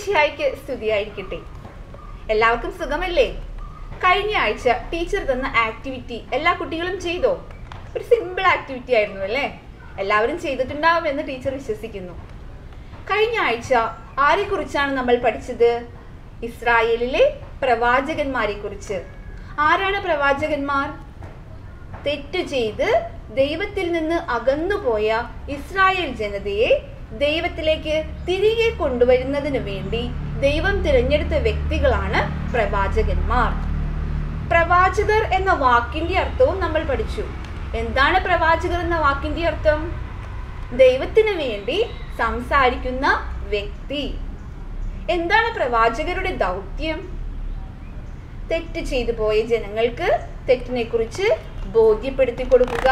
ഈശോമിശിഹായ്ക്ക് സ്തുതിയായിരിക്കട്ടെ എല്ലാവർക്കും സുഖമല്ലേ കഴിഞ്ഞ ആഴ്ച ടീച്ചർ തന്ന ആക്ടിവിറ്റി എല്ലാ കുട്ടികളും ചെയ്തോ ഒരു സിമ്പിൾ ആക്ടിവിറ്റി ആയിരുന്നു അല്ലേ എല്ലാവരും ചെയ്തിട്ടുണ്ടാവുമെന്ന് ടീച്ചർ വിശ്വസിക്കുന്നു കഴിഞ്ഞ ആഴ്ച ആരെക്കുറിച്ചാണ് നമ്മൾ പഠിച്ചത് ഇസ്രായേലിലെ പ്രവാചകന്മാരെ കുറിച്ച് ആരാണ് പ്രവാചകന്മാർ തെറ്റ് ചെയ്ത് ദൈവത്തിൽ നിന്ന് അകന്നുപോയ ഇസ്രായേൽ ജനതയെ ദൈവത്തിലേക്ക് തിരികെ കൊണ്ടുവരുന്നതിന് വേണ്ടി ദൈവം തിരഞ്ഞെടുത്ത വ്യക്തികളാണ് പ്രവാചകന്മാർ പ്രവാചകർ എന്ന വാക്കിന്റെ അർത്ഥവും നമ്മൾ പഠിച്ചു എന്താണ് പ്രവാചകർ എന്ന വാക്കിന്റെ അർത്ഥം ദൈവത്തിന് വേണ്ടി സംസാരിക്കുന്ന വ്യക്തി എന്താണ് പ്രവാചകരുടെ ദൗത്യം തെറ്റ് ചെയ്തു പോയ ജനങ്ങൾക്ക് തെറ്റിനെ കുറിച്ച് ബോധ്യപ്പെടുത്തി കൊടുക്കുക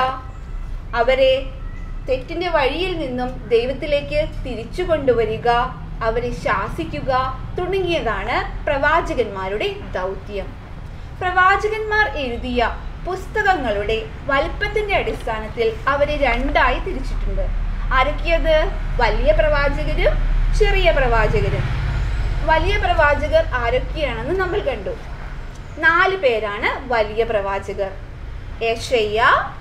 അവരെ തെറ്റിന്റെ വഴിയിൽ നിന്നും ദൈവത്തിലേക്ക് തിരിച്ചു കൊണ്ടുവരിക അവരെ ശാസിക്കുക തുടങ്ങിയതാണ് പ്രവാചകന്മാരുടെ ദൗത്യം പ്രവാചകന്മാർ എഴുതിയ പുസ്തകങ്ങളുടെ വലിപ്പത്തിന്റെ അടിസ്ഥാനത്തിൽ അവരെ രണ്ടായി തിരിച്ചിട്ടുണ്ട് ആരൊക്കെയത് വലിയ പ്രവാചകരും ചെറിയ പ്രവാചകരും വലിയ പ്രവാചകർ ആരൊക്കെയാണെന്ന് നമ്മൾ കണ്ടു നാല് പേരാണ് വലിയ പ്രവാചകർ യശയ്യ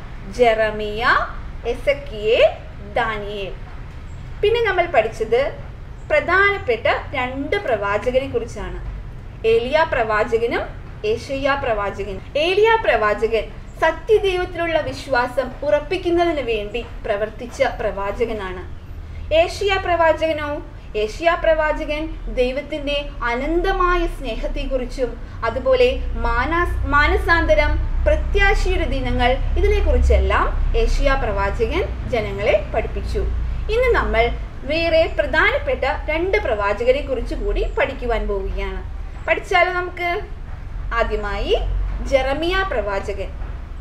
ജെറമിയ എസക്കിയെ ദാനിയേൽ പിന്നെ നമ്മൾ പഠിച്ചത് പ്രധാനപ്പെട്ട രണ്ട് പ്രവാചകരെ കുറിച്ചാണ് ഏലിയ പ്രവാചകനും ഏഷയ്യ പ്രവാചകനും ഏലിയ പ്രവാചകൻ സത്യദൈവത്തിലുള്ള വിശ്വാസം ഉറപ്പിക്കുന്നതിന് വേണ്ടി പ്രവർത്തിച്ച പ്രവാചകനാണ് ഏഷ്യ പ്രവാചകനോ ഏഷ്യ പ്രവാചകൻ ദൈവത്തിന്റെ അനന്തമായ സ്നേഹത്തെക്കുറിച്ചും അതുപോലെ മാനാസ് മാനസാന്തരം പ്രത്യാശയുടെ ദിനങ്ങൾ ഇതിനെക്കുറിച്ചെല്ലാം ഏഷ്യ പ്രവാചകൻ ജനങ്ങളെ പഠിപ്പിച്ചു ഇന്ന് നമ്മൾ വേറെ പ്രധാനപ്പെട്ട രണ്ട് പ്രവാചകരെ കുറിച്ച് കൂടി പഠിക്കുവാൻ പോവുകയാണ് പഠിച്ചാലോ നമുക്ക് ആദ്യമായി ജെറമിയ പ്രവാചകൻ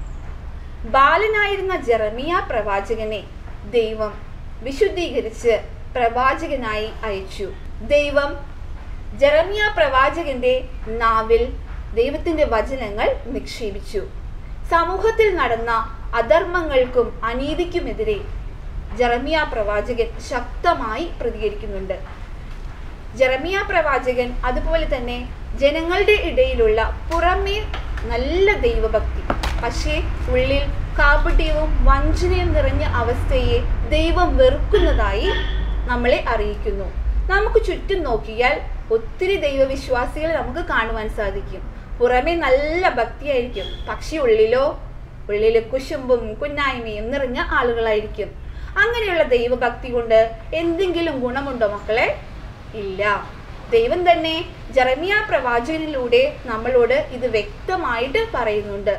ബാലനായിരുന്ന ജെറമിയ പ്രവാചകനെ ദൈവം വിശുദ്ധീകരിച്ച് പ്രവാചകനായി അയച്ചു ദൈവം ജെറമിയ പ്രവാചകന്റെ നാവിൽ ദൈവത്തിന്റെ വചനങ്ങൾ നിക്ഷേപിച്ചു സമൂഹത്തിൽ നടന്ന അധർമ്മങ്ങൾക്കും അനീതിക്കുമെതിരെ ജെറമിയ പ്രവാചകൻ ശക്തമായി പ്രതികരിക്കുന്നുണ്ട് ജെറമിയ പ്രവാചകൻ അതുപോലെ തന്നെ ജനങ്ങളുടെ ഇടയിലുള്ള പുറമേ നല്ല ദൈവഭക്തി പക്ഷേ ഉള്ളിൽ കാപട്യവും വഞ്ചനയും നിറഞ്ഞ അവസ്ഥയെ ദൈവം വെറുക്കുന്നതായി നമ്മളെ അറിയിക്കുന്നു നമുക്ക് ചുറ്റും നോക്കിയാൽ ഒത്തിരി ദൈവവിശ്വാസികൾ നമുക്ക് കാണുവാൻ സാധിക്കും പുറമേ നല്ല ഭക്തിയായിരിക്കും പക്ഷെ ഉള്ളിലോ ഉള്ളിൽ കുശുമ്പും കുന്നായ്മയും നിറഞ്ഞ ആളുകളായിരിക്കും അങ്ങനെയുള്ള ദൈവഭക്തി കൊണ്ട് എന്തെങ്കിലും ഗുണമുണ്ടോ മക്കളെ ഇല്ല ദൈവം തന്നെ ജറമിയ പ്രവാചകനിലൂടെ നമ്മളോട് ഇത് വ്യക്തമായിട്ട് പറയുന്നുണ്ട്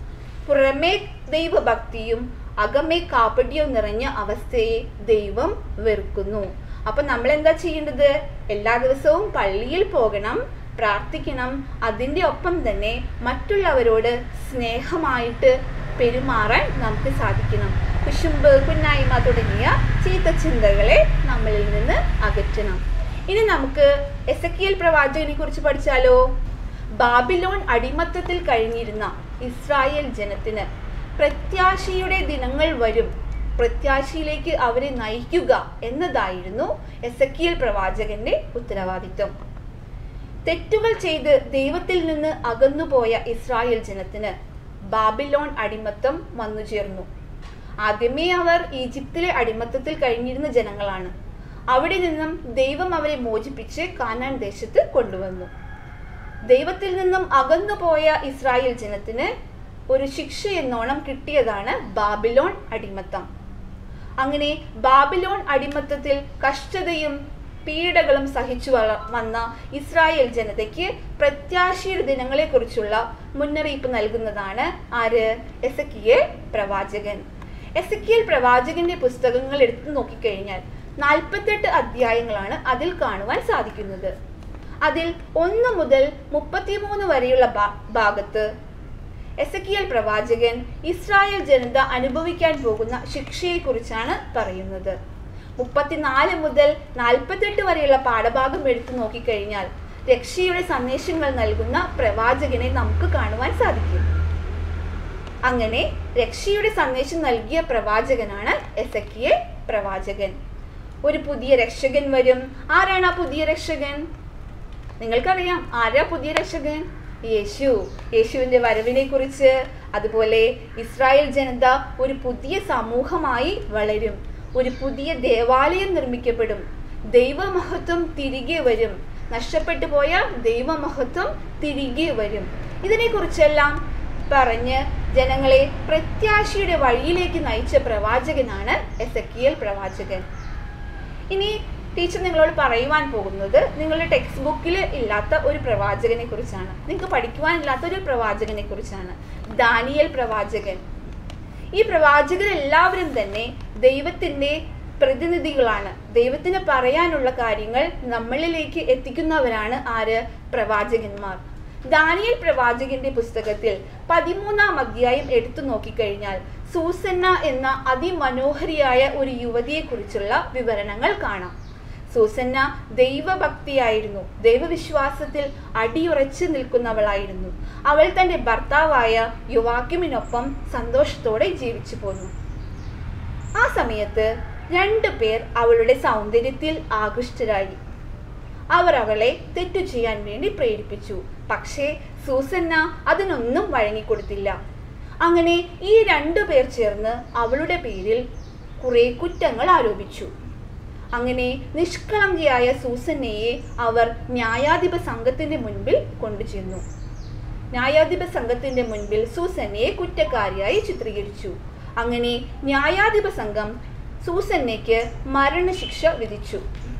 പുറമേ ദൈവഭക്തിയും അകമേ കാപ്പട്യവും നിറഞ്ഞ അവസ്ഥയെ ദൈവം വെറുക്കുന്നു അപ്പൊ നമ്മൾ എന്താ ചെയ്യേണ്ടത് എല്ലാ ദിവസവും പള്ളിയിൽ പോകണം പ്രാർത്ഥിക്കണം അതിൻ്റെ ഒപ്പം തന്നെ മറ്റുള്ളവരോട് സ്നേഹമായിട്ട് പെരുമാറാൻ നമുക്ക് സാധിക്കണം കുശുമ്പ് കുന്നായ്മ തുടങ്ങിയ ചീത്ത ചിന്തകളെ നമ്മളിൽ നിന്ന് അകറ്റണം ഇനി നമുക്ക് എസക്കിയൽ പ്രവാചകനെ കുറിച്ച് പഠിച്ചാലോ ബാബിലോൺ അടിമത്തത്തിൽ കഴിഞ്ഞിരുന്ന ഇസ്രായേൽ ജനത്തിന് പ്രത്യാശയുടെ ദിനങ്ങൾ വരും പ്രത്യാശയിലേക്ക് അവരെ നയിക്കുക എന്നതായിരുന്നു എസക്കിയൽ പ്രവാചകന്റെ ഉത്തരവാദിത്വം തെറ്റുകൾ ചെയ്ത് ദൈവത്തിൽ നിന്ന് അകന്നുപോയ ഇസ്രായേൽ ജനത്തിന് ബാബിലോൺ അടിമത്തം വന്നു ചേർന്നു ആദ്യമേ അവർ ഈജിപ്തിലെ അടിമത്തത്തിൽ കഴിഞ്ഞിരുന്ന ജനങ്ങളാണ് അവിടെ നിന്നും ദൈവം അവരെ മോചിപ്പിച്ച് കാനാൻ ദേശത്ത് കൊണ്ടുവന്നു ദൈവത്തിൽ നിന്നും അകന്നുപോയ ഇസ്രായേൽ ജനത്തിന് ഒരു ശിക്ഷ എന്നോണം കിട്ടിയതാണ് ബാബിലോൺ അടിമത്തം അങ്ങനെ ബാബിലോൺ അടിമത്തത്തിൽ കഷ്ടതയും പീഡകളും സഹിച്ചു വള വന്ന ഇസ്രായേൽ ജനതയ്ക്ക് പ്രത്യാശയുടെ ദിനങ്ങളെക്കുറിച്ചുള്ള മുന്നറിയിപ്പ് നൽകുന്നതാണ് ആര് എസക്കിയൽ പ്രവാചകൻ എസക്കിയൽ പ്രവാചകന്റെ പുസ്തകങ്ങൾ എടുത്തു നോക്കിക്കഴിഞ്ഞാൽ നാൽപ്പത്തെട്ട് അധ്യായങ്ങളാണ് അതിൽ കാണുവാൻ സാധിക്കുന്നത് അതിൽ ഒന്ന് മുതൽ മുപ്പത്തിമൂന്ന് വരെയുള്ള ഭാഗത്ത് എസക്കിയൽ പ്രവാചകൻ ഇസ്രായേൽ ജനത അനുഭവിക്കാൻ പോകുന്ന ശിക്ഷയെക്കുറിച്ചാണ് പറയുന്നത് മുപ്പത്തിനാല് മുതൽ നാൽപ്പത്തെട്ട് വരെയുള്ള പാഠഭാഗം എടുത്തു നോക്കിക്കഴിഞ്ഞാൽ രക്ഷയുടെ സന്ദേശങ്ങൾ നൽകുന്ന പ്രവാചകനെ നമുക്ക് കാണുവാൻ സാധിക്കും അങ്ങനെ രക്ഷയുടെ സന്ദേശം നൽകിയ പ്രവാചകനാണ് എസക്കിയെ പ്രവാചകൻ ഒരു പുതിയ രക്ഷകൻ വരും ആരാണ് ആ പുതിയ രക്ഷകൻ നിങ്ങൾക്കറിയാം ആരാ പുതിയ രക്ഷകൻ യേശു യേശുവിൻ്റെ വരവിനെ കുറിച്ച് അതുപോലെ ഇസ്രായേൽ ജനത ഒരു പുതിയ സമൂഹമായി വളരും ഒരു പുതിയ ദേവാലയം നിർമ്മിക്കപ്പെടും ദൈവമഹത്വം തിരികെ വരും നഷ്ടപ്പെട്ടു പോയ ദൈവമഹത്വം തിരികെ വരും ഇതിനെക്കുറിച്ചെല്ലാം പറഞ്ഞ് ജനങ്ങളെ പ്രത്യാശയുടെ വഴിയിലേക്ക് നയിച്ച പ്രവാചകനാണ് എസക്കിയൽ പ്രവാചകൻ ഇനി ടീച്ചർ നിങ്ങളോട് പറയുവാൻ പോകുന്നത് നിങ്ങളുടെ ടെക്സ്റ്റ് ബുക്കിൽ ഇല്ലാത്ത ഒരു പ്രവാചകനെ കുറിച്ചാണ് നിങ്ങൾക്ക് പഠിക്കുവാനില്ലാത്ത ഒരു പ്രവാചകനെ കുറിച്ചാണ് ദാനിയൽ പ്രവാചകൻ ഈ പ്രവാചകരെല്ലാവരും തന്നെ ദൈവത്തിൻ്റെ പ്രതിനിധികളാണ് ദൈവത്തിന് പറയാനുള്ള കാര്യങ്ങൾ നമ്മളിലേക്ക് എത്തിക്കുന്നവരാണ് ആര് പ്രവാചകന്മാർ ദാനിയൽ പ്രവാചകന്റെ പുസ്തകത്തിൽ പതിമൂന്നാം അധ്യായം എടുത്തു നോക്കിക്കഴിഞ്ഞാൽ സൂസന്ന എന്ന അതിമനോഹരിയായ ഒരു യുവതിയെക്കുറിച്ചുള്ള വിവരണങ്ങൾ കാണാം സൂസന്ന ദൈവഭക്തിയായിരുന്നു ദൈവവിശ്വാസത്തിൽ അടിയുറച്ചു നിൽക്കുന്നവളായിരുന്നു അവൾ തന്റെ ഭർത്താവായ യുവാക്യമിനൊപ്പം സന്തോഷത്തോടെ ജീവിച്ചു പോന്നു ആ സമയത്ത് രണ്ടു പേർ അവളുടെ സൗന്ദര്യത്തിൽ ആകൃഷ്ടരായി അവർ അവളെ തെറ്റു ചെയ്യാൻ വേണ്ടി പ്രേരിപ്പിച്ചു പക്ഷേ സൂസന്ന അതിനൊന്നും വഴങ്ങിക്കൊടുത്തില്ല അങ്ങനെ ഈ രണ്ടു പേർ ചേർന്ന് അവളുടെ പേരിൽ കുറെ കുറ്റങ്ങൾ ആരോപിച്ചു അങ്ങനെ നിഷ്കളങ്കയായ സൂസന്നയെ അവർ ന്യായാധിപ സംഘത്തിന്റെ മുൻപിൽ കൊണ്ടുചെന്നു ന്യായാധിപ സംഘത്തിന്റെ മുൻപിൽ സൂസന്നയെ കുറ്റക്കാരിയായി ചിത്രീകരിച്ചു അങ്ങനെ ന്യായാധിപ സംഘം സൂസന്നയ്ക്ക് മരണശിക്ഷ വിധിച്ചു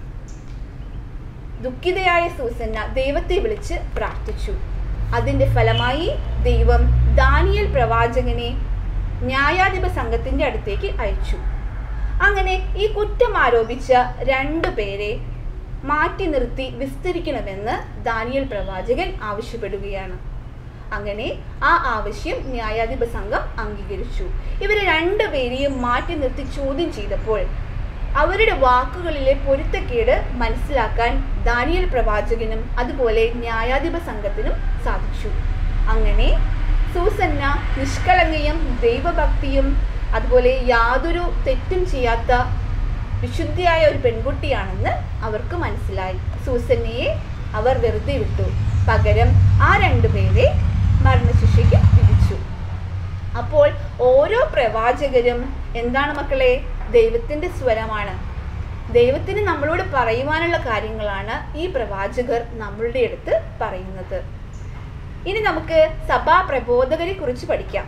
ദുഃഖിതയായ സൂസന്ന ദൈവത്തെ വിളിച്ച് പ്രാർത്ഥിച്ചു അതിന്റെ ഫലമായി ദൈവം ദാനിയൽ പ്രവാചകനെ ന്യായാധിപ സംഘത്തിന്റെ അടുത്തേക്ക് അയച്ചു അങ്ങനെ ഈ കുറ്റം ആരോപിച്ച രണ്ടു പേരെ മാറ്റി നിർത്തി വിസ്തരിക്കണമെന്ന് ദാനിയൽ പ്രവാചകൻ ആവശ്യപ്പെടുകയാണ് അങ്ങനെ ആ ആവശ്യം ന്യായാധിപ സംഘം അംഗീകരിച്ചു ഇവരെ രണ്ടുപേരെയും മാറ്റി നിർത്തി ചോദ്യം ചെയ്തപ്പോൾ അവരുടെ വാക്കുകളിലെ പൊരുത്തക്കേട് മനസ്സിലാക്കാൻ ദാനിയൽ പ്രവാചകനും അതുപോലെ ന്യായാധിപ സംഘത്തിനും സാധിച്ചു അങ്ങനെ സൂസന്ന നിഷ്കളങ്കയും ദൈവഭക്തിയും അതുപോലെ യാതൊരു തെറ്റും ചെയ്യാത്ത വിശുദ്ധിയായ ഒരു പെൺകുട്ടിയാണെന്ന് അവർക്ക് മനസ്സിലായി സൂസന്നയെ അവർ വെറുതെ വിട്ടു പകരം ആ രണ്ടുപേരെ മരണശിക്ഷയ്ക്ക് വിധിച്ചു അപ്പോൾ ഓരോ പ്രവാചകരും എന്താണ് മക്കളെ ദൈവത്തിൻ്റെ സ്വരമാണ് ദൈവത്തിന് നമ്മളോട് പറയുവാനുള്ള കാര്യങ്ങളാണ് ഈ പ്രവാചകർ നമ്മളുടെ അടുത്ത് പറയുന്നത് ഇനി നമുക്ക് സഭാ പ്രബോധകരെ കുറിച്ച് പഠിക്കാം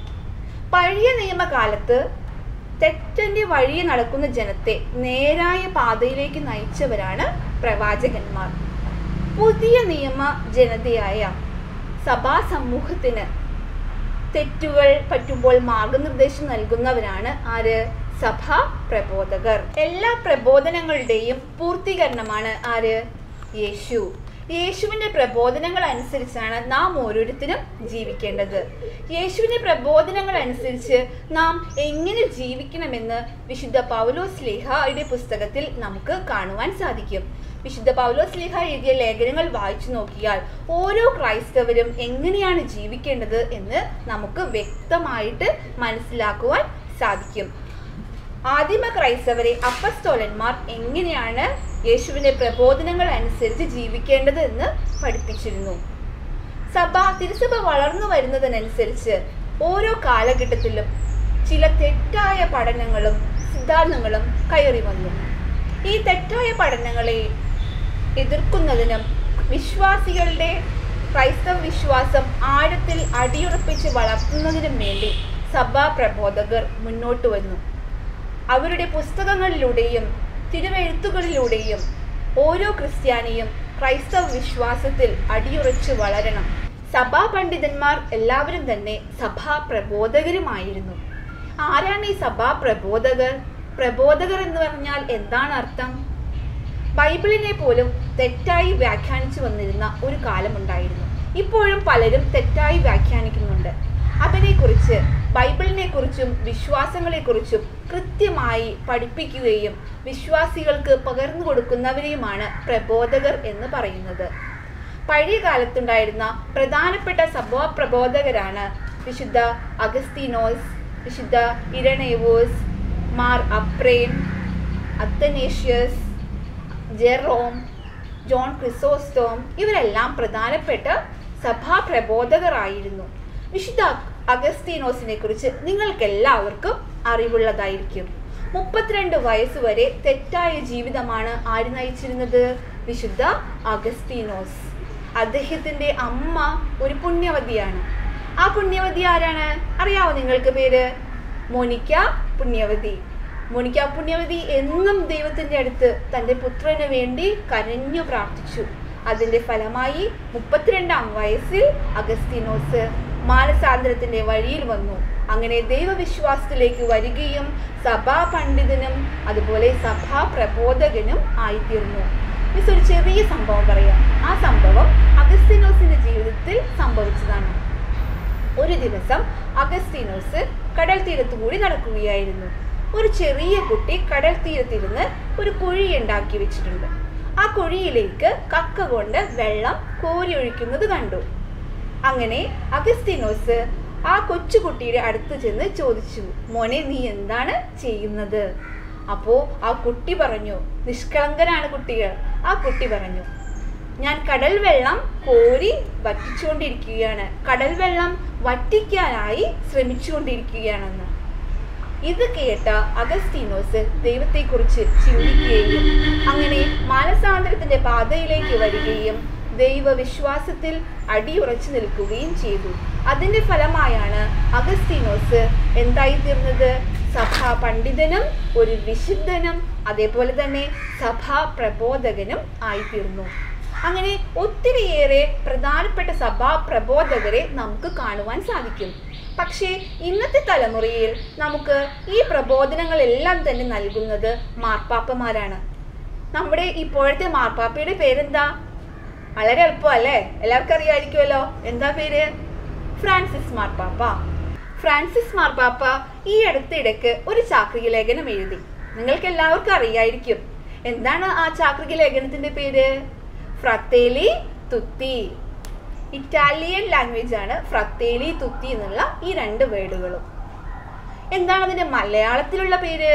പഴയ നിയമകാലത്ത് തെറ്റന്റെ വഴിയെ നടക്കുന്ന ജനത്തെ നേരായ പാതയിലേക്ക് നയിച്ചവരാണ് പ്രവാചകന്മാർ പുതിയ നിയമ ജനതയായ സഭാ സമൂഹത്തിന് തെറ്റുകൾ പറ്റുമ്പോൾ മാർഗനിർദ്ദേശം നൽകുന്നവരാണ് ആര് സഭാ പ്രബോധകർ എല്ലാ പ്രബോധനങ്ങളുടെയും പൂർത്തീകരണമാണ് ആര് യേശു യേശുവിൻ്റെ പ്രബോധനങ്ങൾ അനുസരിച്ചാണ് നാം ഓരോരുത്തരും ജീവിക്കേണ്ടത് യേശുവിൻ്റെ പ്രബോധനങ്ങൾ അനുസരിച്ച് നാം എങ്ങനെ ജീവിക്കണമെന്ന് വിശുദ്ധ പൗലോസ് ലേഹയുടെ പുസ്തകത്തിൽ നമുക്ക് കാണുവാൻ സാധിക്കും വിശുദ്ധ പൗലോസ് ലേഹ എഴുതിയ ലേഖനങ്ങൾ വായിച്ചു നോക്കിയാൽ ഓരോ ക്രൈസ്തവരും എങ്ങനെയാണ് ജീവിക്കേണ്ടത് എന്ന് നമുക്ക് വ്യക്തമായിട്ട് മനസ്സിലാക്കുവാൻ സാധിക്കും ആദിമ ക്രൈസ്തവരെ അപ്പസ്തോലന്മാർ എങ്ങനെയാണ് യേശുവിൻ്റെ പ്രബോധനങ്ങൾ അനുസരിച്ച് ജീവിക്കേണ്ടത് എന്ന് പഠിപ്പിച്ചിരുന്നു സഭ തിരുസഭ വളർന്നു വരുന്നതിനനുസരിച്ച് ഓരോ കാലഘട്ടത്തിലും ചില തെറ്റായ പഠനങ്ങളും സിദ്ധാന്തങ്ങളും കയറി വന്നു ഈ തെറ്റായ പഠനങ്ങളെ എതിർക്കുന്നതിനും വിശ്വാസികളുടെ ക്രൈസ്തവ വിശ്വാസം ആഴത്തിൽ അടിയുറപ്പിച്ച് വളർത്തുന്നതിനും വേണ്ടി സഭാ പ്രബോധകർ മുന്നോട്ട് വന്നു അവരുടെ പുസ്തകങ്ങളിലൂടെയും തിരുവെഴുത്തുകളിലൂടെയും ഓരോ ക്രിസ്ത്യാനിയും ക്രൈസ്തവ വിശ്വാസത്തിൽ അടിയുറച്ച് വളരണം സഭാ പണ്ഡിതന്മാർ എല്ലാവരും തന്നെ സഭാ പ്രബോധകരുമായിരുന്നു ആരാണ് ഈ സഭാ പ്രബോധകർ പ്രബോധകർ എന്ന് പറഞ്ഞാൽ എന്താണ് അർത്ഥം ബൈബിളിനെ പോലും തെറ്റായി വ്യാഖ്യാനിച്ചു വന്നിരുന്ന ഒരു കാലമുണ്ടായിരുന്നു ഇപ്പോഴും പലരും തെറ്റായി വ്യാഖ്യാനിക്കുന്നുണ്ട് അതിനെക്കുറിച്ച് ബൈബിളിനെ കുറിച്ചും വിശ്വാസങ്ങളെക്കുറിച്ചും കൃത്യമായി പഠിപ്പിക്കുകയും വിശ്വാസികൾക്ക് പകർന്നു കൊടുക്കുന്നവരെയുമാണ് പ്രബോധകർ എന്ന് പറയുന്നത് പഴയ കാലത്തുണ്ടായിരുന്ന പ്രധാനപ്പെട്ട സഭാ പ്രബോധകരാണ് വിശുദ്ധ അഗസ്തീനോസ് വിശുദ്ധ ഇരണേവോസ് മാർ അപ്രേം അത്തനേഷ്യസ് ജെറോം ജോൺ ക്രിസോസ്റ്റോം ഇവരെല്ലാം പ്രധാനപ്പെട്ട സഭാ പ്രബോധകരായിരുന്നു വിശുദ്ധ അഗസ്തീനോസിനെ കുറിച്ച് നിങ്ങൾക്ക് എല്ലാവർക്കും അറിവുള്ളതായിരിക്കും മുപ്പത്തിരണ്ട് വയസ്സ് വരെ തെറ്റായ ജീവിതമാണ് ആര് നയിച്ചിരുന്നത് വിശുദ്ധ അഗസ്തീനോസ് അദ്ദേഹത്തിന്റെ അമ്മ ഒരു പുണ്യവതിയാണ് ആ പുണ്യവതി ആരാണ് അറിയാവോ നിങ്ങൾക്ക് പേര് മോനിക്ക പുണ്യവതി മോനിക്ക പുണ്യവതി എന്നും ദൈവത്തിന്റെ അടുത്ത് തന്റെ പുത്രന് വേണ്ടി കരഞ്ഞു പ്രാർത്ഥിച്ചു അതിന്റെ ഫലമായി മുപ്പത്തിരണ്ടാം വയസ്സിൽ അഗസ്തീനോസ് മാനസാന്തരത്തിന്റെ വഴിയിൽ വന്നു അങ്ങനെ ദൈവവിശ്വാസത്തിലേക്ക് വരികയും സഭാ പണ്ഡിതനും അതുപോലെ സഭാ പ്രബോധകനും ആയിത്തീർന്നു മിസ് ഒരു ചെറിയ സംഭവം പറയാം ആ സംഭവം അഗസ്തീനോസിന്റെ ജീവിതത്തിൽ സംഭവിച്ചതാണ് ഒരു ദിവസം അഗസ്തീനോസ് കടൽ തീരത്തു കൂടി നടക്കുകയായിരുന്നു ഒരു ചെറിയ കുട്ടി കടൽ തീരത്തിരുന്ന് ഒരു കുഴി ഉണ്ടാക്കി വെച്ചിട്ടുണ്ട് ആ കുഴിയിലേക്ക് കക്ക കൊണ്ട് വെള്ളം കോരി ഒഴിക്കുന്നത് കണ്ടു അങ്ങനെ അഗസ്തീനോസ് ആ കൊച്ചുകുട്ടിയുടെ അടുത്ത് ചെന്ന് ചോദിച്ചു മോനെ നീ എന്താണ് ചെയ്യുന്നത് അപ്പോ ആ കുട്ടി പറഞ്ഞു നിഷ്കളങ്കനാണ് കുട്ടികൾ ആ കുട്ടി പറഞ്ഞു ഞാൻ കടൽ വെള്ളം കോരി വറ്റിച്ചുകൊണ്ടിരിക്കുകയാണ് കടൽ വെള്ളം വറ്റിക്കാനായി ശ്രമിച്ചുകൊണ്ടിരിക്കുകയാണെന്ന് ഇത് കേട്ട അഗസ്തീനോസ് ദൈവത്തെക്കുറിച്ച് ചിന്തിക്കുകയും അങ്ങനെ മാനസാന്തരത്തിന്റെ പാതയിലേക്ക് വരികയും ദൈവവിശ്വാസത്തിൽ അടിയുറച്ചു നിൽക്കുകയും ചെയ്തു അതിന്റെ ഫലമായാണ് അഗസ്തീനോസ് എന്തായിത്തീർന്നത് സഭാ പണ്ഡിതനും ഒരു വിശുദ്ധനും അതേപോലെ തന്നെ സഭാ പ്രബോധകനും ആയിത്തീർന്നു അങ്ങനെ ഒത്തിരിയേറെ പ്രധാനപ്പെട്ട സഭാ പ്രബോധകരെ നമുക്ക് കാണുവാൻ സാധിക്കും പക്ഷേ ഇന്നത്തെ തലമുറയിൽ നമുക്ക് ഈ പ്രബോധനങ്ങളെല്ലാം തന്നെ നൽകുന്നത് മാർപ്പാപ്പമാരാണ് നമ്മുടെ ഇപ്പോഴത്തെ മാർപ്പാപ്പയുടെ പേരെന്താ വളരെ എളുപ്പമല്ലേ എല്ലാവർക്കും അറിയാമായിരിക്കുമല്ലോ എന്താ പേര് ഫ്രാൻസിസ് മാർപ്പാപ്പ ഫ്രാൻസിസ് മാർപ്പാപ്പ ഈ അടുത്തിടയ്ക്ക് ഒരു ചാക്രിക ലേഖനം എഴുതി നിങ്ങൾക്ക് എല്ലാവർക്കും അറിയായിരിക്കും എന്താണ് ആ ചാക്രിക ലേഖനത്തിന്റെ പേര് ഫ്രത്തേലി തുത്തി ഇറ്റാലിയൻ ലാംഗ്വേജ് ആണ് ഫ്രത്തേലി തുത്തി എന്നുള്ള ഈ രണ്ട് വേർഡുകളും എന്താണ് അതിന്റെ മലയാളത്തിലുള്ള പേര്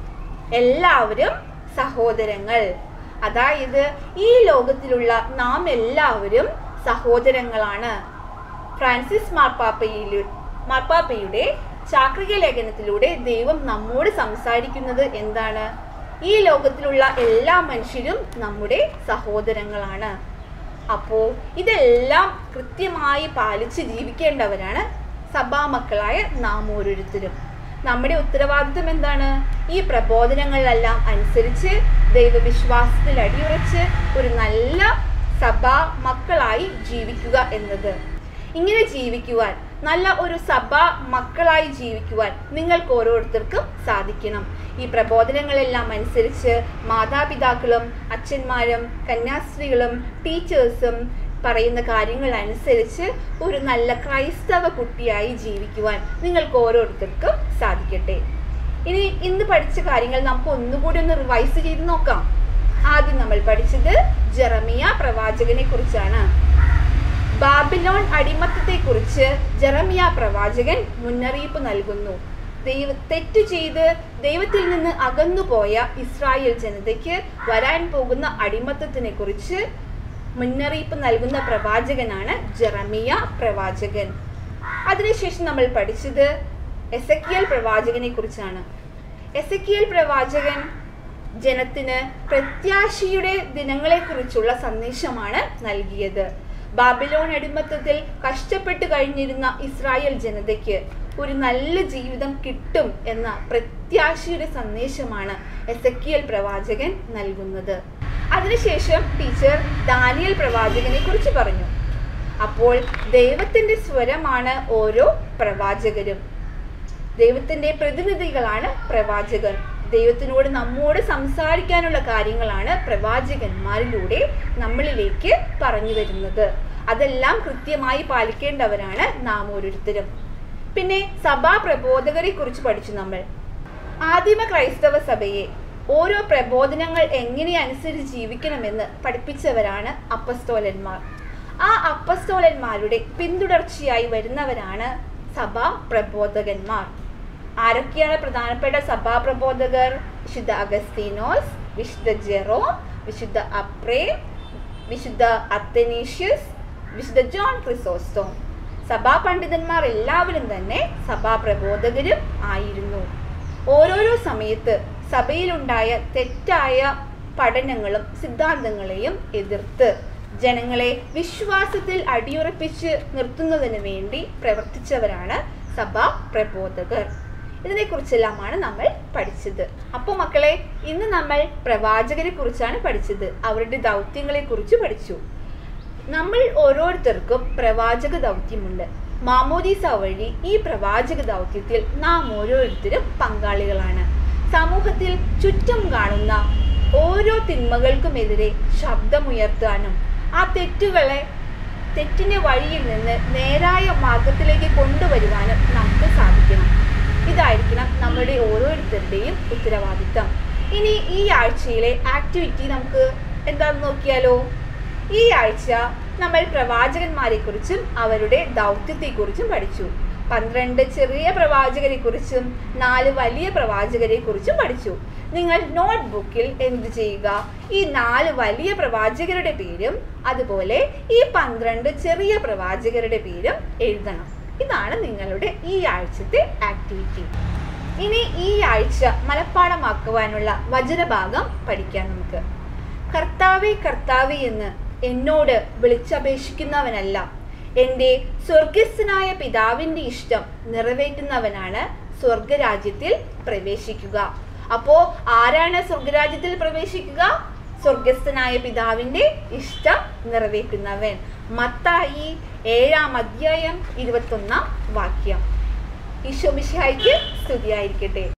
എല്ലാവരും സഹോദരങ്ങൾ അതായത് ഈ ലോകത്തിലുള്ള നാം എല്ലാവരും സഹോദരങ്ങളാണ് ഫ്രാൻസിസ് മാർപ്പാപ്പയിലു മാർപ്പാപ്പയുടെ ചാക്രിക ലേഖനത്തിലൂടെ ദൈവം നമ്മോട് സംസാരിക്കുന്നത് എന്താണ് ഈ ലോകത്തിലുള്ള എല്ലാ മനുഷ്യരും നമ്മുടെ സഹോദരങ്ങളാണ് അപ്പോ ഇതെല്ലാം കൃത്യമായി പാലിച്ച് ജീവിക്കേണ്ടവരാണ് സഭാമക്കളായ നാം ഓരോരുത്തരും നമ്മുടെ ഉത്തരവാദിത്വം എന്താണ് ഈ പ്രബോധനങ്ങളിലെല്ലാം അനുസരിച്ച് ദൈവവിശ്വാസത്തിൽ അടിയുറച്ച് ഒരു നല്ല സഭാ മക്കളായി ജീവിക്കുക എന്നത് ഇങ്ങനെ ജീവിക്കുവാൻ നല്ല ഒരു സഭ മക്കളായി ജീവിക്കുവാൻ നിങ്ങൾക്ക് ഓരോരുത്തർക്കും സാധിക്കണം ഈ പ്രബോധനങ്ങളെല്ലാം അനുസരിച്ച് മാതാപിതാക്കളും അച്ഛന്മാരും കന്യാസ്ത്രീകളും ടീച്ചേഴ്സും പറയുന്ന കാര്യങ്ങൾ അനുസരിച്ച് ഒരു നല്ല ക്രൈസ്തവ കുട്ടിയായി ജീവിക്കുവാൻ നിങ്ങൾക്ക് ഓരോരുത്തർക്കും സാധിക്കട്ടെ ഇനി ഇന്ന് പഠിച്ച കാര്യങ്ങൾ നമുക്ക് ഒന്നുകൂടി ഒന്ന് റിവൈസ് ചെയ്ത് നോക്കാം ആദ്യം നമ്മൾ പഠിച്ചത് ജെറമിയ പ്രവാചകനെ കുറിച്ചാണ് ബാബിലോൺ അടിമത്തത്തെക്കുറിച്ച് ജെറമിയ പ്രവാചകൻ മുന്നറിയിപ്പ് നൽകുന്നു ദൈവ തെറ്റ് ചെയ്ത് ദൈവത്തിൽ നിന്ന് അകന്നുപോയ ഇസ്രായേൽ ജനതയ്ക്ക് വരാൻ പോകുന്ന അടിമത്തത്തിനെ കുറിച്ച് മുന്നറിയിപ്പ് നൽകുന്ന പ്രവാചകനാണ് ജെറമിയ പ്രവാചകൻ അതിനുശേഷം നമ്മൾ പഠിച്ചത് എസക്കിയൽ പ്രവാചകനെ കുറിച്ചാണ് എസക്കിയൽ പ്രവാചകൻ ജനത്തിന് പ്രത്യാശയുടെ ദിനങ്ങളെക്കുറിച്ചുള്ള സന്ദേശമാണ് നൽകിയത് ബാബിലോൺ അടിമത്തത്തിൽ കഷ്ടപ്പെട്ട് കഴിഞ്ഞിരുന്ന ഇസ്രായേൽ ജനതയ്ക്ക് ഒരു നല്ല ജീവിതം കിട്ടും എന്ന പ്രത്യാശയുടെ സന്ദേശമാണ് എസക്കിയൽ പ്രവാചകൻ നൽകുന്നത് അതിനുശേഷം ടീച്ചർ ദാനിയൽ പ്രവാചകനെ കുറിച്ച് പറഞ്ഞു അപ്പോൾ ദൈവത്തിന്റെ സ്വരമാണ് ഓരോ പ്രവാചകരും ദൈവത്തിന്റെ പ്രതിനിധികളാണ് പ്രവാചകർ ദൈവത്തിനോട് നമ്മോട് സംസാരിക്കാനുള്ള കാര്യങ്ങളാണ് പ്രവാചകന്മാരിലൂടെ നമ്മളിലേക്ക് പറഞ്ഞു വരുന്നത് അതെല്ലാം കൃത്യമായി പാലിക്കേണ്ടവരാണ് നാം ഓരോരുത്തരും പിന്നെ സഭാ പ്രബോധകരെ കുറിച്ച് പഠിച്ചു നമ്മൾ ആദിമ ക്രൈസ്തവ സഭയെ ഓരോ പ്രബോധനങ്ങൾ എങ്ങനെ അനുസരിച്ച് ജീവിക്കണമെന്ന് പഠിപ്പിച്ചവരാണ് അപ്പസ്തോലന്മാർ ആ അപ്പസ്തോലന്മാരുടെ പിന്തുടർച്ചയായി വരുന്നവരാണ് സഭാ പ്രബോധകന്മാർ ആരൊക്കെയാണ് പ്രധാനപ്പെട്ട സഭാ പ്രബോധകർ വിശുദ്ധ അഗസ്തീനോസ് വിശുദ്ധ ജെറോം വിശുദ്ധ അപ്രേ വിശുദ്ധ അത്തനീഷ്യസ് വിശുദ്ധ ജോൺ ക്രിസോസ്റ്റോം സഭാ പണ്ഡിതന്മാർ എല്ലാവരും തന്നെ സഭാ പ്രബോധകരും ആയിരുന്നു ഓരോരോ സമയത്ത് സഭയിലുണ്ടായ തെറ്റായ പഠനങ്ങളും സിദ്ധാന്തങ്ങളെയും എതിർത്ത് ജനങ്ങളെ വിശ്വാസത്തിൽ അടിയുറപ്പിച്ച് നിർത്തുന്നതിന് വേണ്ടി പ്രവർത്തിച്ചവരാണ് സഭാ പ്രബോധകർ ഇതിനെക്കുറിച്ചെല്ലാമാണ് നമ്മൾ പഠിച്ചത് അപ്പോൾ മക്കളെ ഇന്ന് നമ്മൾ പ്രവാചകരെ കുറിച്ചാണ് പഠിച്ചത് അവരുടെ ദൗത്യങ്ങളെ കുറിച്ച് പഠിച്ചു നമ്മൾ ഓരോരുത്തർക്കും പ്രവാചക ദൗത്യമുണ്ട് മാമോദീസ വഴി ഈ പ്രവാചക ദൗത്യത്തിൽ നാം ഓരോരുത്തരും പങ്കാളികളാണ് സമൂഹത്തിൽ ചുറ്റും കാണുന്ന ഓരോ തിന്മകൾക്കുമെതിരെ ശബ്ദമുയർത്താനും ആ തെറ്റുകളെ തെറ്റിന്റെ വഴിയിൽ നിന്ന് നേരായ മാർഗത്തിലേക്ക് കൊണ്ടുവരുവാനും നമുക്ക് സാധിക്കണം ഇതായിരിക്കണം നമ്മുടെ ഓരോരുത്തരുടെയും ഉത്തരവാദിത്തം ഇനി ഈ ആഴ്ചയിലെ ആക്ടിവിറ്റി നമുക്ക് എന്താണെന്ന് നോക്കിയാലോ ഈ ആഴ്ച നമ്മൾ പ്രവാചകന്മാരെ കുറിച്ചും അവരുടെ ദൗത്യത്തെക്കുറിച്ചും പഠിച്ചു പന്ത്രണ്ട് ചെറിയ പ്രവാചകരെ കുറിച്ചും നാല് വലിയ പ്രവാചകരെ കുറിച്ചും പഠിച്ചു നിങ്ങൾ നോട്ട് ബുക്കിൽ എന്ത് ചെയ്യുക ഈ നാല് വലിയ പ്രവാചകരുടെ പേരും അതുപോലെ ഈ പന്ത്രണ്ട് ചെറിയ പ്രവാചകരുടെ പേരും എഴുതണം ഇതാണ് നിങ്ങളുടെ ഈ ആഴ്ചത്തെ ആക്ടിവിറ്റി ഇനി ഈ ആഴ്ച മനഃപ്പാടമാക്കുവാനുള്ള വചനഭാഗം പഠിക്കാം നമുക്ക് കർത്താവെ കർത്താവെ എന്ന് എന്നോട് വിളിച്ചപേക്ഷിക്കുന്നവനല്ല എൻ്റെ സ്വർഗസ്ഥനായ പിതാവിൻ്റെ ഇഷ്ടം നിറവേറ്റുന്നവനാണ് സ്വർഗരാജ്യത്തിൽ പ്രവേശിക്കുക അപ്പോ ആരാണ് സ്വർഗരാജ്യത്തിൽ പ്രവേശിക്കുക സ്വർഗസ്ഥനായ പിതാവിൻ്റെ ഇഷ്ടം നിറവേറ്റുന്നവൻ മത്തായി ഏഴാം അധ്യായം ഇരുപത്തൊന്നാം വാക്യം ഈശോ മിശിഹായ്ക്ക് സ്തുതിയായിരിക്കട്ടെ